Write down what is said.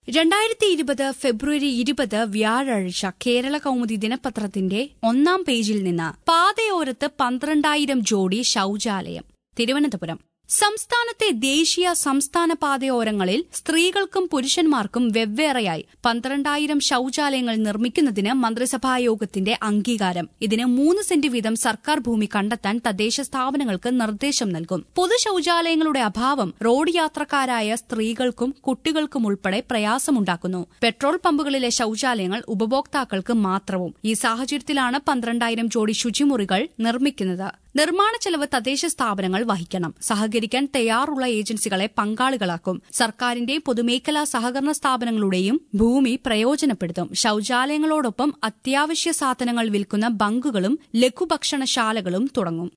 രണ്ടായിരത്തി ഇരുപത് ഫെബ്രുവരി ഇരുപത് വ്യാഴാഴ്ച കേരള കൗമുദി ദിനപത്രത്തിന്റെ ഒന്നാം പേജിൽ നിന്ന് പാതയോരത്ത് പന്ത്രണ്ടായിരം ജോഡി ശൌചാലയം തിരുവനന്തപുരം സംസ്ഥാനത്തെ ദേശീയ സംസ്ഥാന പാതയോരങ്ങളിൽ സ്ത്രീകൾക്കും പുരുഷന്മാർക്കും വെവ്വേറെയായി പന്ത്രണ്ടായിരം ശൌചാലയങ്ങൾ നിർമ്മിക്കുന്നതിന് മന്ത്രിസഭായോഗത്തിന്റെ അംഗീകാരം ഇതിന് മൂന്ന് സെന്റ് വീതം സർക്കാർ ഭൂമി കണ്ടെത്താൻ തദ്ദേശ സ്ഥാപനങ്ങൾക്ക് നിർദ്ദേശം നൽകും പൊതു ശൌചാലയങ്ങളുടെ അഭാവം റോഡ് യാത്രക്കാരായ സ്ത്രീകൾക്കും കുട്ടികൾക്കും ഉൾപ്പെടെ പ്രയാസമുണ്ടാക്കുന്നു പെട്രോൾ പമ്പുകളിലെ ശൌചാലയങ്ങൾ ഉപഭോക്താക്കൾക്ക് മാത്രവും ഈ സാഹചര്യത്തിലാണ് പന്ത്രണ്ടായിരം ജോഡി ശുചിമുറികൾ നിർമ്മിക്കുന്നത് നിർമ്മാണ ചെലവ് തദ്ദേശ സ്ഥാപനങ്ങൾ വഹിക്കണം സഹകരിക്കാൻ തയ്യാറുള്ള ഏജൻസികളെ പങ്കാളികളാക്കും സർക്കാരിന്റെയും പൊതുമേഖലാ സഹകരണ സ്ഥാപനങ്ങളുടെയും ഭൂമി പ്രയോജനപ്പെടുത്തും ശൌചാലയങ്ങളോടൊപ്പം അത്യാവശ്യ സാധനങ്ങൾ വിൽക്കുന്ന ബങ്കുകളും ലഘുഭക്ഷണശാലകളും തുടങ്ങും